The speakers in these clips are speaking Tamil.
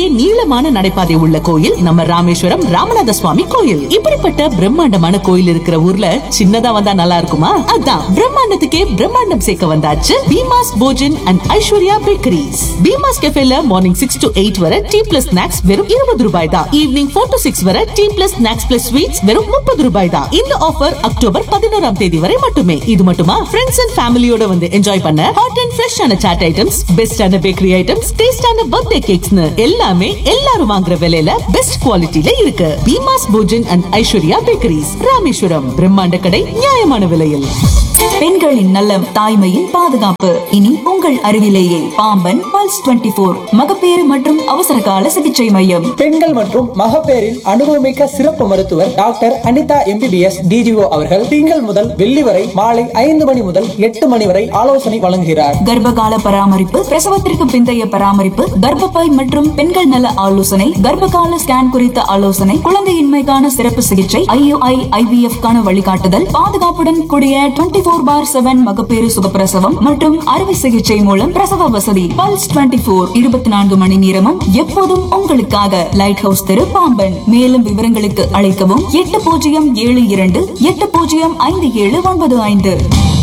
நீளமான நடைபாதை உள்ள கோயில் நம்ம ராமேஸ்வரம் ராமநாத சுவாமி கோயில் இப்படிப்பட்ட பிரம்மாண்டமான கோயில் இருக்கிற ஊர்ல சின்னதா வந்தா நல்லா இருக்குமா அதான் பிரம்மாண்டத்துக்கே பிரம்மாண்டம் சேர்க்க வந்தாச்சு பீமாஸ் போஜன் அண்ட் ஐஸ்வர்யா பேக்கரிஸ் பீமாஸ் கெஃபேல மார்னிங் சிக்ஸ் டு எயிட் வரை டீ பிளஸ் ஸ்நாக்ஸ் வெறும் இருபது ரூபாய் தான் ஈவினிங் ஃபோர் டு சிக்ஸ் வரை tea plus snacks plus sweets வெறும் முப்பது ரூபாய் தான் இந்த ஆஃபர் அக்டோபர் பதினோராம் தேதி வரை மட்டுமே இது மட்டுமா ஃப்ரெண்ட்ஸ் அண்ட் ஃபேமிலியோட வந்து என்ஜாய் பண்ண ஹாட் அண்ட் ஃப்ரெஷ்ஷான சாட் ஐட்டம்ஸ் பெஸ்டான பேக்கரி ஐட்டம்ஸ் டேஸ்டான பர்த்டே கேக்ஸ்னு எல்லாமே எல்லாரும் வாங்குற விலையில பெஸ்ட் குவாலிட்டில இருக்கு பீமாஸ் போஜன் அண்ட் ஐஸ்வர்யா பேக்கரிஸ் ராமேஸ்வரம் பிரம்மாண்ட கடை நியாயமான விலையில் பெண்களின் நலம் தாய்மையின் பாதுகாப்பு இனி உங்கள் அருகிலேயே பாம்பன் பல்ஸ் 24 போர் மகப்பேறு மற்றும் அவசர கால சிகிச்சை மையம் பெண்கள் மற்றும் மகப்பேறின் அனுபவமிக்க சிறப்பு மருத்துவர் டாக்டர் அனிதா எம்பிபிஎஸ் டிஜிஓ அவர்கள் திங்கள் முதல் வெள்ளி வரை மாலை ஐந்து மணி முதல் எட்டு மணி வரை ஆலோசனை வழங்குகிறார் கர்ப்பகால பராமரிப்பு பிரசவத்திற்கு பிந்தைய பராமரிப்பு கர்ப்பப்பை மற்றும் பெண்கள் நல ஆலோசனை கர்ப்பகால ஸ்கேன் குறித்த ஆலோசனை குழந்தையின்மைக்கான சிறப்பு சிகிச்சை ஐயுஐ ஐவிஎஃப் கான வழிகாட்டுதல் பாதுகாப்புடன் கூடிய டுவெண்டி போர் பார் செவன் மகப்பேறு சுகப்பிரசவம் மற்றும் அறுவை சிகிச்சை மூலம் பிரசவ வசதி பல்ஸ் 24 போர் இருபத்தி நான்கு மணி நேரமும் எப்போதும் உங்களுக்காக லைட் ஹவுஸ் தெரு பாம்பன் மேலும் விவரங்களுக்கு அழைக்கவும் எட்டு பூஜ்ஜியம் ஏழு இரண்டு எட்டு பூஜ்ஜியம் ஐந்து ஏழு ஒன்பது ஐந்து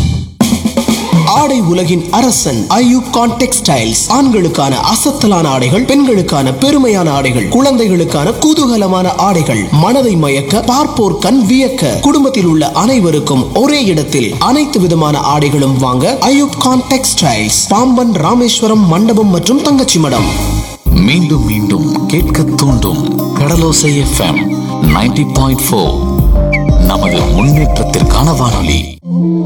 ஆடை உலகின் அரசன் ஐயூப் கான் டெக்ஸ்டைல்ஸ் ஆண்களுக்கான அசத்தலான ஆடைகள் பெண்களுக்கான பெருமையான ஆடைகள் குழந்தைகளுக்கான குதூகலமான ஆடைகள் மனதை மயக்க பார்ப்போர் கண் வியக்க குடும்பத்தில் உள்ள அனைவருக்கும் ஒரே இடத்தில் அனைத்து விதமான ஆடைகளும் வாங்க ஐயூப் கான் டெக்ஸ்டைல்ஸ் பாம்பன் ராமேஸ்வரம் மண்டபம் மற்றும் தங்கச்சி மடம் மீண்டும் மீண்டும் கேட்க தூண்டும் Kadalosai F M ninety point four நமது முன்னேற்றத்திற்கான வானொலி